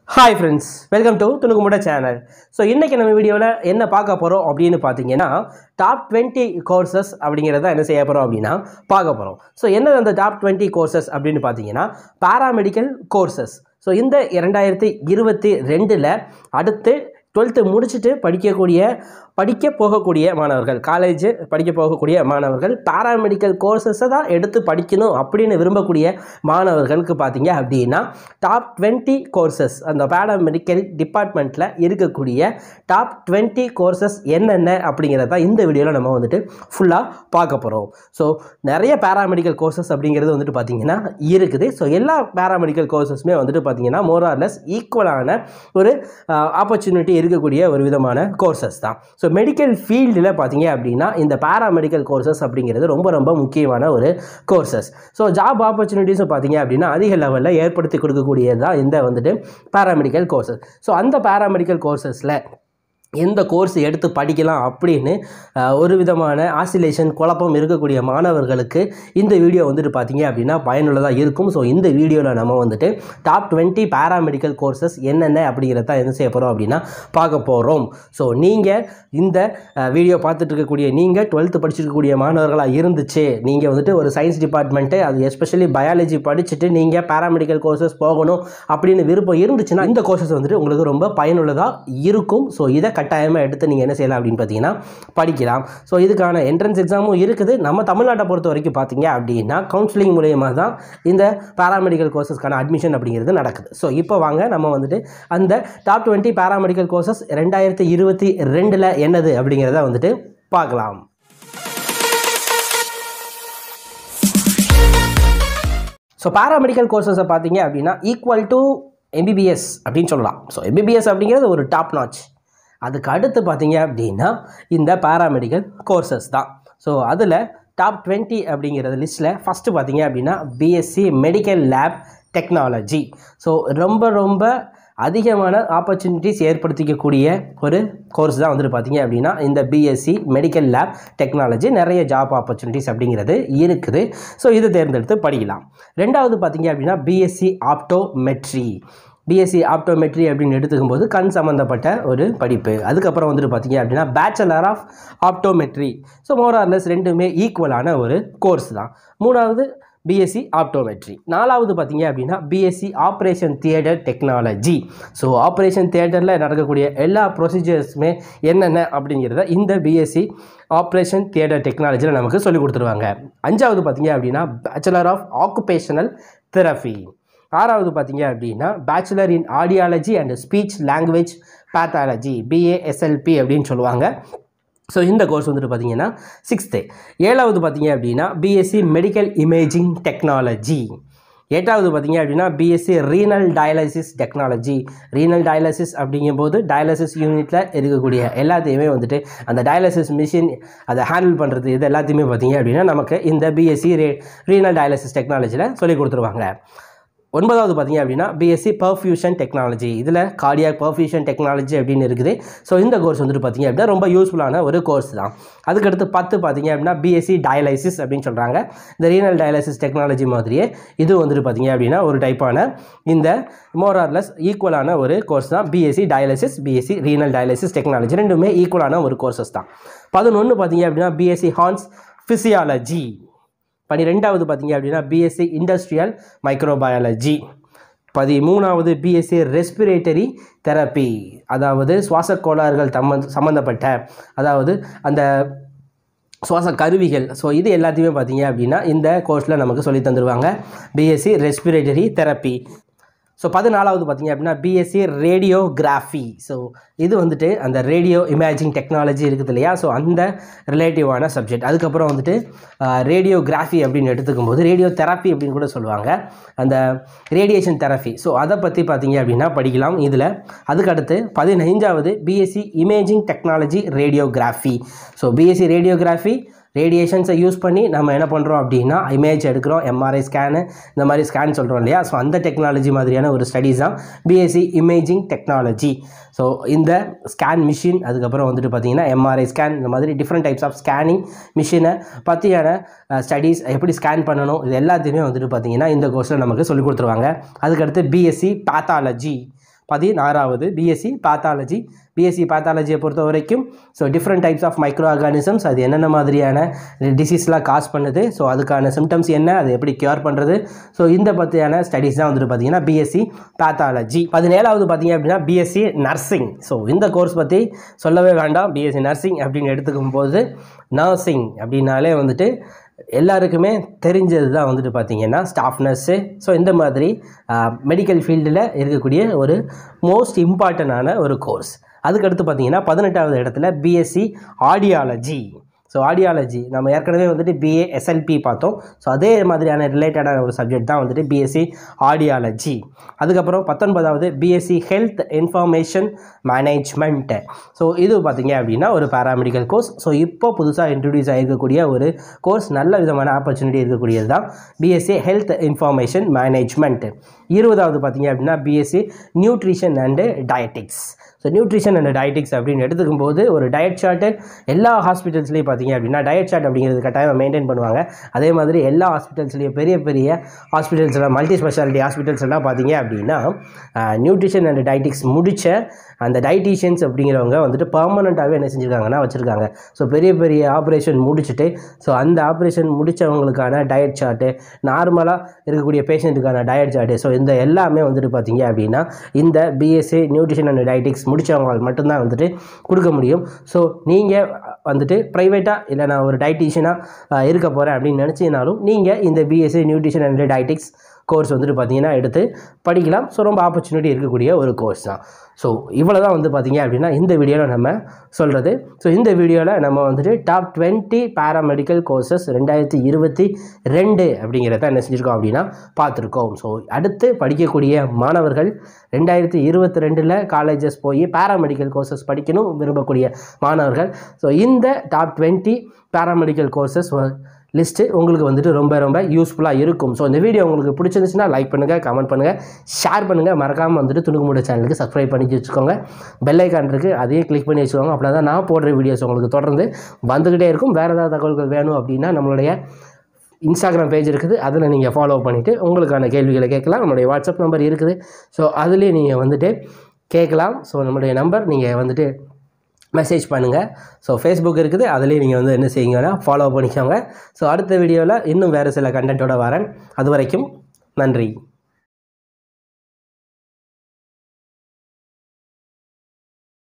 hi friends welcome to துணுக்குமுட channel so இன்றைக்கி நம்ம வீடியோவில் என்ன பார்க்க போகிறோம் அப்படின்னு பார்த்தீங்கன்னா டாப் டுவெண்ட்டி கோர்சஸ் அப்படிங்கிறத என்ன செய்ய போகிறோம் அப்படின்னா பார்க்க போகிறோம் ஸோ என்னது அந்த டாப் டுவெண்ட்டி கோர்சஸ் அப்படின்னு பார்த்தீங்கன்னா பாராமெடிக்கல் கோர்சஸ் ஸோ இந்த இரண்டாயிரத்தி இருபத்தி ரெண்டில் அடுத்து டுவெல்த்து முடிச்சுட்டு படிக்கக்கூடிய படிக்க போகக்கூடிய மாணவர்கள் காலேஜ் படிக்க போகக்கூடிய மாணவர்கள் பாராமெடிக்கல் கோர்சஸை தான் எடுத்து படிக்கணும் அப்படின்னு விரும்பக்கூடிய மாணவர்களுக்கு பார்த்தீங்க அப்படின்னா டாப் டுவெண்ட்டி கோர்சஸ் அந்த பாராமெடிக்கல் டிபார்ட்மெண்ட்டில் இருக்கக்கூடிய டாப் டுவெண்ட்டி கோர்சஸ் என்னென்ன அப்படிங்கிறத இந்த வீடியோவில் நம்ம வந்துட்டு ஃபுல்லாக பார்க்க போகிறோம் ஸோ நிறைய பாராமெடிக்கல் கோர்சஸ் அப்படிங்கிறது வந்துட்டு பார்த்தீங்கன்னா இருக்குது ஸோ எல்லா பாராமெடிக்கல் கோர்சஸுமே வந்துட்டு பார்த்தீங்கன்னா மோரார்லெஸ் ஈக்குவலான ஒரு ஆப்பர்ச்சுனிட்டி இருக்கக்கூடிய ஒரு விதமான கோர்சஸ் தான் ஸோ மெடிக்கல் ஃபீல்டில் பார்த்தீங்க அப்படின்னா இந்த பாராமெடிக்கல் கோர்சஸ் அப்படிங்கிறது ரொம்ப ரொம்ப முக்கியமான ஒரு கோர்சஸ் ஸோ ஜாப் ஆப்பர்ச்சுனிட்டிஸும் பார்த்தீங்க அப்படின்னா அதிக லெவலில் ஏற்படுத்தி கொடுக்கக்கூடியது தான் இந்த வந்துட்டு பாராமெடிக்கல் கோர்சஸ் ஸோ அந்த பாராமெடிக்கல் கோர்சஸில் எந்த கோர்ஸ் எடுத்து படிக்கலாம் அப்படின்னு அஹ், ஒரு விதமான ஆசிலேஷன் குழப்பம் இருக்கக்கூடிய மாணவர்களுக்கு இந்த வீடியோ வந்துட்டு பார்த்தீங்க அப்படின்னா பயனுள்ளதாக இருக்கும் ஸோ இந்த வீடியோவில் நம்ம வந்துட்டு டாப் டுவெண்ட்டி பாராமெடிக்கல் கோர்சஸ் என்னென்ன அப்படிங்கிறத என்ன செய்ய போகிறோம் அப்படின்னா பார்க்க போகிறோம் ஸோ நீங்கள் இந்த அஹ், வீடியோ பார்த்துட்டு இருக்கக்கூடிய நீங்கள் டுவெல்த்து படிச்சிருக்கக்கூடிய மாணவர்களாக இருந்துச்சு நீங்கள் வந்துட்டு ஒரு சயின்ஸ் டிபார்ட்மெண்ட்டு அது எஸ்பெஷலி பயாலஜி படிச்சுட்டு நீங்கள் பாராமெடிக்கல் கோர்சஸ் போகணும் அப்படின்னு விருப்பம் இருந்துச்சுன்னா இந்த கோர்சஸ் வந்துட்டு உங்களுக்கு ரொம்ப பயனுள்ளதாக இருக்கும் ஸோ இதை கட்டாயமாக எடுத்து நீங்கள் என்ன செய்யலாம் அப்படின்னு பார்த்தீங்கன்னா படிக்கலாம் ஸோ இதுக்கான என்ட்ரன்ஸ் எக்ஸாமும் இருக்குது நம்ம தமிழ்நாட்டை பொறுத்த வரைக்கும் பார்த்தீங்க அப்படின்னா கவுன்சிலிங் மூலயமா தான் இந்த பாராமெடிக்கல் கோர்சஸ்க்கான அட்மிஷன் அப்படிங்கிறது நடக்குது ஸோ இப்போ வாங்க நம்ம வந்துட்டு அந்த டாப் டுவெண்ட்டி பாராமெடிக்கல் கோர்சஸ் ரெண்டாயிரத்தி இருபத்தி ரெண்டில் என்னது அப்படிங்கிறத வந்துட்டு பார்க்கலாம் ஸோ பாராமெடிக்கல் கோர்சஸை பார்த்தீங்க அப்படின்னா ஈக்குவல் டு எம்பிபிஎஸ் அப்படின்னு சொல்லலாம் ஸோ எம்பிபிஎஸ் அப்படிங்கிறது ஒரு டாப் நாச் அதுக்கு அடுத்து பார்த்தீங்க அப்படின்னா இந்த பாராமெடிக்கல் கோர்சஸ் தான் ஸோ அதில் டாப் டுவெண்ட்டி அப்படிங்கிறது லிஸ்ட்டில் ஃபஸ்ட்டு பார்த்தீங்க அப்படின்னா BSc medical lab technology so ரொம்ப ரொம்ப அதிகமான ஆப்பர்ச்சுனிட்டிஸ் ஏற்படுத்திக்கக்கூடிய ஒரு கோர்ஸ் தான் வந்துட்டு பார்த்தீங்க அப்படின்னா இந்த பிஎஸ்சி மெடிக்கல் லேப் டெக்னாலஜி நிறைய ஜாப் ஆப்பர்ச்சுனிட்டிஸ் அப்படிங்கிறது இருக்குது ஸோ இதை தேர்ந்தெடுத்து படிக்கலாம் ரெண்டாவது பார்த்தீங்க அப்படின்னா பிஎஸ்சி ஆப்டோமெட்ரி பிஎஸ்சி ஆப்டோமெட்ரி அப்படின்னு எடுத்துக்கும்போது கண் சம்மந்தப்பட்ட ஒரு படிப்பு அதுக்கப்புறம் வந்துட்டு பார்த்தீங்க அப்படின்னா bachelor of optometry so more or less ரெண்டுமே ஈக்குவலான ஒரு கோர்ஸ் தான் மூணாவது பிஎஸ்சி ஆப்டோமெட்ரி நாலாவது பார்த்தீங்க அப்படின்னா BSc operation theatre technology so operation தியேட்டரில் நடக்கக்கூடிய எல்லா ப்ரொசீஜர்ஸுமே என்னென்ன அப்படிங்கிறத இந்த பிஎஸ்சி ஆப்ரேஷன் தியேட்டர் டெக்னாலஜியில் நமக்கு சொல்லிக் கொடுத்துருவாங்க அஞ்சாவது பார்த்தீங்க அப்படின்னா பேச்சுலர் ஆஃப் ஆக்குபேஷனல் தெரபி ஆறாவது பார்த்தீங்க அப்படின்னா bachelor in audiology and speech language pathology BASLP அப்படின்னு சொல்லுவாங்க ஸோ இந்த கோர்ஸ் வந்துட்டு பார்த்தீங்கன்னா சிக்ஸ்த்து ஏழாவது பார்த்தீங்க அப்படின்னா பிஎஸ்சி மெடிக்கல் இமேஜிங் டெக்னாலஜி எட்டாவது பார்த்தீங்க அப்படின்னா BSc renal dialysis technology renal dialysis அப்படிங்கும்போது டயாலிசிஸ் யூனிட்டில் இருக்கக்கூடிய எல்லாத்தையுமே வந்துட்டு அந்த டயாலிசிஸ் மிஷின் அதை ஹேண்டில் பண்ணுறது இது எல்லாத்தையுமே பார்த்தீங்க அப்படின்னா நமக்கு இந்த பிஎஸ்சி ரே ரீனல் டயாலிசிஸ் டெக்னாலஜியில் சொல்லிக் கொடுத்துருவாங்க ஒன்பதாவது பார்த்தீங்க அப்படின்னா பிஎஸ்சி பர்ஃபியூஷன் டெக்னாலஜி இதில் கார்டியாக் பர்ஃபியூஷன் டெக்னாலஜி அப்படின்னு இருக்குது ஸோ இந்த கோர்ஸ் வந்துட்டு பார்த்தீங்க அப்படின்னா ரொம்ப யூஸ்ஃபுல்லான ஒரு கோர்ஸ் தான் அதுக்கடுத்து பத்து பார்த்தீங்க அப்படின்னா பிஎஸ்சி டயாலிசிஸ் அப்படின்னு சொல்கிறாங்க இந்த ரீனல் டயாலிசிஸ் டெக்னாலஜி மாதிரியே இது வந்துட்டு பார்த்தீங்க அப்படின்னா ஒரு டைப்பான இந்த மோரார்லெஸ் ஈக்குவலான ஒரு கோர்ஸ் தான் BSc dialysis BSc renal dialysis technology ரெண்டுமே ஈக்குவலான ஒரு கோர்சஸ் தான் பதினொன்று பார்த்தீங்க அப்படின்னா பிஎஸ்சி ஹார்ன்ஸ் ஃபிசியாலஜி பன்னிரெண்டாவது பார்த்தீங்க அப்படின்னா பிஎஸ்சி இண்டஸ்ட்ரியல் மைக்ரோபயாலஜி பதிமூணாவது பிஎஸ்சி ரெஸ்பிரேட்டரி தெரப்பி அதாவது சுவாச கோளாறுகள் தம்ம சம்மந்தப்பட்ட அதாவது அந்த சுவாச கருவிகள் ஸோ இது எல்லாத்தையுமே பார்த்தீங்க அப்படின்னா இந்த கோர்ஸில் நமக்கு சொல்லி தந்துடுவாங்க பிஎஸ்சி ரெஸ்பிரேட்டரி தெரப்பி ஸோ பதினாலாவது பார்த்தீங்க அப்படின்னா பிஎஸ்சி ரேடியோகிராஃபி ஸோ இது வந்துட்டு அந்த ரேடியோ இமேஜிங் டெக்னாலஜி இருக்குது இல்லையா ஸோ அந்த ரிலேட்டிவான சப்ஜெக்ட் அதுக்கப்புறம் வந்துட்டு ரேடியோகிராஃபி அப்படின்னு எடுத்துக்கும் போது ரேடியோ தெரப்பி அப்படின்னு கூட சொல்லுவாங்க அந்த ரேடியேஷன் தெரப்பி ஸோ அதை பற்றி பார்த்தீங்க அப்படின்னா படிக்கலாம் இதில் அதுக்கடுத்து பதினைஞ்சாவது BSc imaging technology radiography so BSc radiography ரேடியேஷன்ஸை யூஸ் பண்ணி நம்ம என்ன பண்ணுறோம் அப்படின்னா இமேஜ் எடுக்கிறோம் எம்ஆர்ஐ ஸ்கேனு இந்த மாதிரி ஸ்கேன் சொல்கிறோம் இல்லையா ஸோ அந்த டெக்னாலஜி மாதிரியான ஒரு ஸ்டடீஸ் தான் பிஎஸ்சி இமேஜிங் டெக்னாலஜி ஸோ இந்த ஸ்கேன் மிஷின் அதுக்கப்புறம் வந்துட்டு பார்த்தீங்கன்னா எம்ஆர்ஐ ஸ்கேன் இந்த மாதிரி டிஃப்ரெண்ட் டைப்ஸ் ஆஃப் ஸ்கேனிங் மிஷினை பற்றியான ஸ்டடீஸ் எப்படி ஸ்கேன் பண்ணணும் இது எல்லாத்தையுமே வந்துட்டு பார்த்தீங்கன்னா இந்த கோர்ஸில் நமக்கு சொல்லிக் கொடுத்துருவாங்க அதுக்கடுத்து பிஎஸ்சி பேத்தாலஜி பதினாறாவது பிஎஸ்சி பேத்தாலஜி பிஎஸ்சி பேத்தாலஜியை பொறுத்த வரைக்கும் so different types of microorganisms அது என்னென்ன மாதிரியான டிசீஸ்லாம் காஸ் பண்ணுது ஸோ அதுக்கான சிம்டம்ஸ் என்ன அதை எப்படி கியூர் பண்ணுறது ஸோ இந்த பற்றியான ஸ்டடீஸ் தான் வந்துட்டு பார்த்தீங்கன்னா பிஎஸ்சி பேத்தாலஜி பதினேழாவது பார்த்தீங்க அப்படின்னா பிஎஸ்சி நர்சிங் ஸோ இந்த கோர்ஸ் பற்றி சொல்லவே வேண்டாம் பிஎஸ்சி நர்சிங் அப்படின்னு எடுத்துக்கும் போது நர்சிங் அப்படின்னாலே வந்துட்டு எல்லாருக்குமே தெரிஞ்சது தான் வந்துட்டு பார்த்தீங்கன்னா ஸ்டாஃப் நர்ஸு ஸோ இந்த மாதிரி மெடிக்கல் ஃபீல்டில் இருக்கக்கூடிய ஒரு மோஸ்ட் இம்பார்ட்டண்டான ஒரு கோர்ஸ் அதுக்கடுத்து பார்த்தீங்கன்னா பதினெட்டாவது இடத்துல பிஎஸ்சி ஆடியாலஜி ஸோ ஆடியாலஜி நம்ம ஏற்கனவே வந்துட்டு பிஏ எஸ்எல்பி பார்த்தோம் ஸோ அதே மாதிரியான ரிலேட்டடான ஒரு சப்ஜெக்ட் தான் வந்துட்டு பிஎஸ்சி ஆடியாலஜி அதுக்கப்புறம் பத்தொன்பதாவது BSc health information management so இது பார்த்தீங்க அப்படின்னா ஒரு பேராமெடிக்கல் கோர்ஸ் ஸோ இப்போ புதுசாக இன்ட்ரடியூஸ் ஆகிருக்கக்கூடிய ஒரு கோர்ஸ் நல்ல விதமான ஆப்பர்ச்சுனிட்டி இருக்கக்கூடியது தான் பிஎஸ்சி ஹெல்த் இன்ஃபர்மேஷன் மேனேஜ்மெண்ட் இருபதாவது பார்த்தீங்க அப்படின்னா BSc nutrition and dietetics so nutrition and dietetics அப்படின்னு எடுத்துக்கும் போது ஒரு டயட் சார்ட்டு எல்லா ஹாஸ்பிட்டல்ஸ்லேயும் பார்த்தீங்க அப்படின்னா டயட் சார்ட் அப்படிங்கிறது கட்டாயம் மெயின்டைன் பண்ணுவாங்க அதே மாதிரி எல்லா ஹாஸ்பிட்டல்ஸ்லேயும் பெரிய பெரிய ஹாஸ்பிட்டல்ஸ் எல்லாம் மல்டி ஸ்பெஷாலிட்டி ஹாஸ்பிட்டல்ஸ் எல்லாம் பார்த்தீங்க அப்படின்னா நியூட்ரிஷன் அண்ட் டயட்டிக்ஸ் முடித்த அந்த டயட்டீஷியன்ஸ் அப்படிங்கிறவங்க வந்துட்டு பர்மனண்ட்டாகவே என்ன செஞ்சுருக்காங்கன்னா வச்சுருக்காங்க ஸோ பெரிய பெரிய ஆப்ரேஷன் முடிச்சுட்டு ஸோ அந்த ஆப்ரேஷன் முடித்தவங்களுக்கான டயட் சார்ட்டு நார்மலாக இருக்கக்கூடிய பேஷண்ட்டுக்கான டயட் சார்ட்டு ஸோ இந்த எல்லாமே வந்துட்டு பார்த்தீங்க அப்படின்னா இந்த பிஎஸ்சி நியூட்ரிஷன் அண்ட் டயட்டிக்ஸ் முடித்தவங்களால் மட்டும்தான் வந்துட்டு கொடுக்க முடியும் ஸோ நீங்கள் வந்துட்டு ப்ரைவேட்டாக இல்லை நான் ஒரு டயட்டீஷியனாக இருக்க போகிறேன் அப்படின்னு நினச்சினாலும் நீங்கள் இந்த BSc nutrition and dietetics course வந்துட்டு பார்த்தீங்கன்னா எடுத்து படிக்கலாம் ஸோ ரொம்ப ஆப்பர்ச்சுனிட்டி இருக்கக்கூடிய ஒரு கோர்ஸ் தான் ஸோ இவ்வளோ தான் வந்து பார்த்தீங்க அப்படின்னா இந்த வீடியோவில் நம்ம சொல்கிறது ஸோ இந்த வீடியோவில் நம்ம வந்துட்டு டாப் டுவெண்ட்டி பேராமெடிக்கல் கோர்சஸ் ரெண்டாயிரத்தி இருபத்தி ரெண்டு அப்படிங்கிறத என்ன செஞ்சுருக்கோம் அப்படின்னா பார்த்துருக்கோம் ஸோ அடுத்து படிக்கக்கூடிய மாணவர்கள் ரெண்டாயிரத்தி இருபத்தி ரெண்டில் காலேஜஸ் போய் பேராமெடிக்கல் கோர்சஸ் படிக்கணும் விரும்பக்கூடிய மாணவர்கள் ஸோ இந்த top twenty paramedical courses list உங்களுக்கு வந்துட்டு ரொம்ப ரொம்ப யூஸ்ஃபுல்லாக இருக்கும் ஸோ இந்த வீடியோ உங்களுக்கு பிடிச்சிருந்துச்சுன்னா லைக் பண்ணுங்கள் கமெண்ட் பண்ணுங்கள் ஷேர் பண்ணுங்கள் மறக்காமல் வந்துட்டு துணுக்குமுட சேனலுக்கு சப்ஸ்கிரைப் பண்ணி வச்சுக்கோங்க பெல் ஐக்கான் இருக்குது அதையும் கிளிக் பண்ணி வச்சுக்கோங்க அப்படின்னா தான் நான் போடுற வீடியோஸ் உங்களுக்கு தொடர்ந்து வந்துக்கிட்டே இருக்கும் வேறு ஏதாவது தகவல்கள் வேணும் அப்படின்னா நம்மளுடைய இன்ஸ்டாகிராம் பேஜ் இருக்குது அதில் நீங்கள் ஃபாலோ பண்ணிவிட்டு உங்களுக்கான கேள்விகளை கேட்கலாம் நம்மளுடைய வாட்ஸ்அப் நம்பர் இருக்குது ஸோ அதுலேயே நீங்கள் வந்துட்டு கேட்கலாம் ஸோ நம்மளுடைய நம்பர் நீங்கள் வந்துட்டு மெசேஜ் பண்ணுங்கள் ஸோ ஃபேஸ்புக் இருக்குது அதுலேயும் நீங்கள் வந்து என்ன செய்யுங்கன்னா ஃபாலோ பண்ணிக்கோங்க ஸோ அடுத்த வீடியோவில் இன்னும் வேறு சில கண்டென்ட்டோட வரேன் அது வரைக்கும் நன்றி